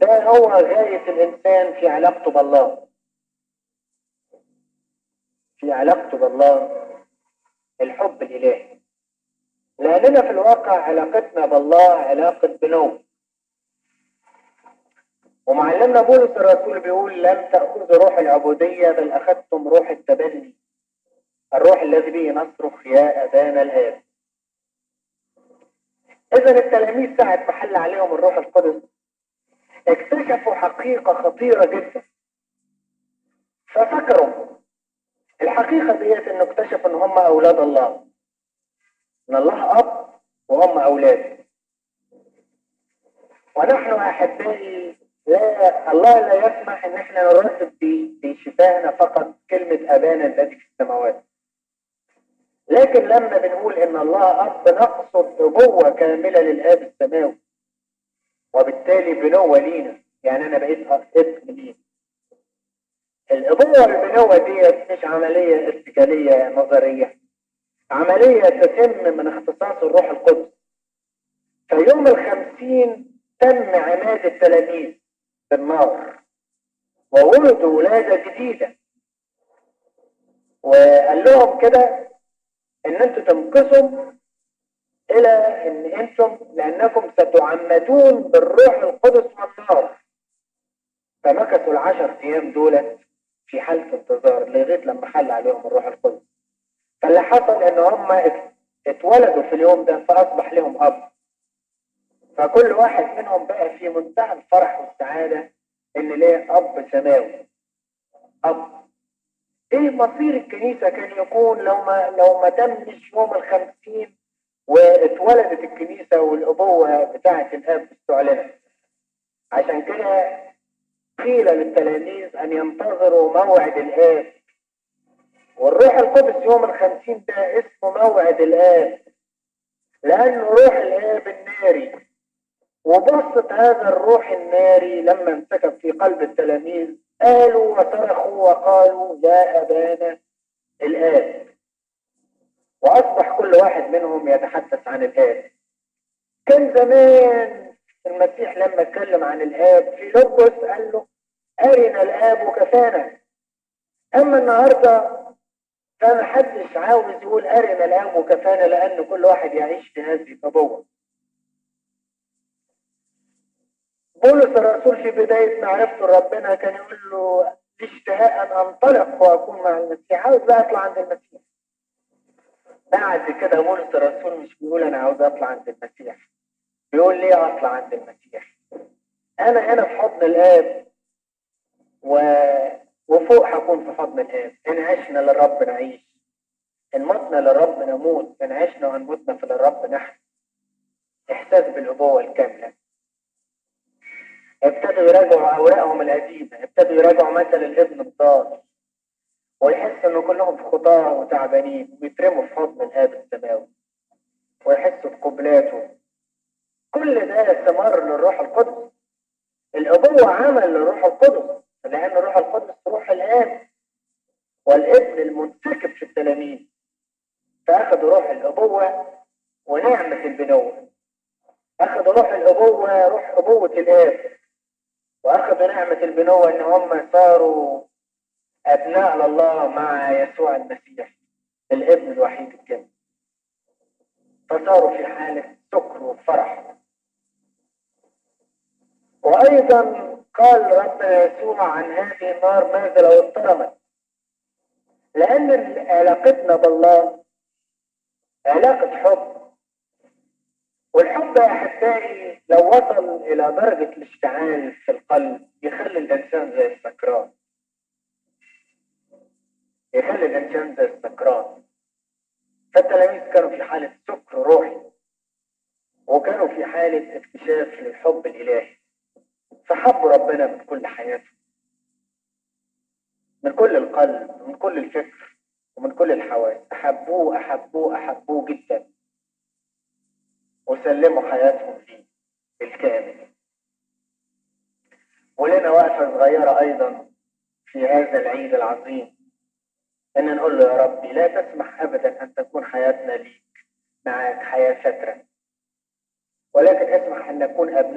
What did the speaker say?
ما هو غاية الإنسان في علاقته بالله في علاقته بالله الحب الإلهي لأننا في الواقع علاقتنا بالله علاقة بنو ومعلمنا بولس الرسول بيقول لم تأخذوا روح العبودية بل أخذتم روح التبني الروح الذي به نصرخ يا أبانا الآب إذا التلاميذ ساعة ما حل عليهم الروح القدس اكتشفوا حقيقة خطيرة جدا ففكروا الحقيقة ديت انه اكتشفوا ان هم اولاد الله ان الله اب وهم اولاد ونحن احبائي لا الله لا يسمح ان احنا نردد بشفاهنا فقط كلمة ابانا الذي في السماوات لكن لما بنقول ان الله اب نقصد ابوة كاملة للاب السماوي وبالتالي بنوة لينا يعني انا بقيت ابن لينا الابوة والبنوة ديت مش عملية ارتجالية نظرية عملية تتم من اختصاص الروح القدس في يوم الخمسين تم عماد التلاميذ بالنار وولدوا ولادة جديدة وقال لهم كده ان انتوا تنقسم الى ان انتم لانكم ستعمدون بالروح القدس والنار فمكثوا العشر ايام دولت في حالة انتظار لغاية لما حل عليهم الروح القدس فاللي حصل ان هم اتولدوا في اليوم ده فاصبح لهم اب فكل واحد منهم بقى في منتهى الفرح والسعادة ان ليه اب سماوي اب ايه مصير الكنيسة كان يكون لو ما لو ما تمش يوم الخمسين واتولدت الكنيسة والابوة بتاعة الاب استعلنت عشان كده قيل للتلاميذ أن ينتظروا موعد الآب والروح القدس يوم الخمسين ده اسمه موعد الآب لأنه روح الآب الناري وبسط هذا الروح الناري لما انسكب في قلب التلاميذ قالوا وصرخوا وقالوا يا أبانا الآب وأصبح كل واحد منهم يتحدث عن الآب كان زمان المسيح لما اتكلم عن الآب في لبس قال له أرنا الآب وكفانا أما النهاردة فما حدش عاوز يقول أرنا الآب وكفانا لأن كل واحد يعيش في هذه الأبوة بولس الرسول في بداية معرفته لربنا كان يقول له اشتهاء أن أنطلق وأكون مع المسيح عاوز بقى أطلع عند المسيح بعد كده بولس الرسول مش بيقول أنا عاوز أطلع عند المسيح بيقول ليه أطلع عند المسيح أنا هنا في حضن الآب و... وفوق هكون في حضن الآب إن عشنا للرب نعيش إن متنا للرب نموت إن عشنا وإن متنا فللرب نحن إحساس بالأبوة الكاملة ابتدوا يراجعوا أوراقهم القديمة ابتدوا يراجعوا مثل الابن الضال ويحس إن كلهم في خطاة وتعبانين ويترموا في حضن الآب السماوي ويحسوا بقبلاته كل ده ثمار للروح القدس الأبوة عمل للروح القدس لأن الروح القدس روح الآب والابن المنسكب في التلاميذ فأخذوا روح الأبوة ونعمة البنوة أخذوا روح الأبوة روح أبوة الآب وأخذوا نعمة البنوة إن هم صاروا أبناء لله مع يسوع المسيح الابن الوحيد الكامل فصاروا في حالة سكر وفرح وأيضا قال ربنا يسوع عن هذه النار ماذا لو اضطرمت لأن علاقتنا بالله علاقة حب والحب يا أحبائي لو وصل إلى درجة الاشتعال في القلب يخلي الإنسان زي السكران يخلي الإنسان زي السكران فالتلاميذ كانوا في حالة سكر روحي وكانوا في حالة اكتشاف للحب الإلهي فحبوا ربنا من كل حياتهم من كل القلب من كل الفكر ومن كل الحواس أحبوه أحبوه أحبوه جدا وسلموا حياتهم فيه بالكامل ولنا وقفة صغيرة أيضا في هذا العيد العظيم أن نقول له يا ربي لا تسمح أبدا أن تكون حياتنا ليك معك حياة فترة ولكن اسمح أن نكون أبناء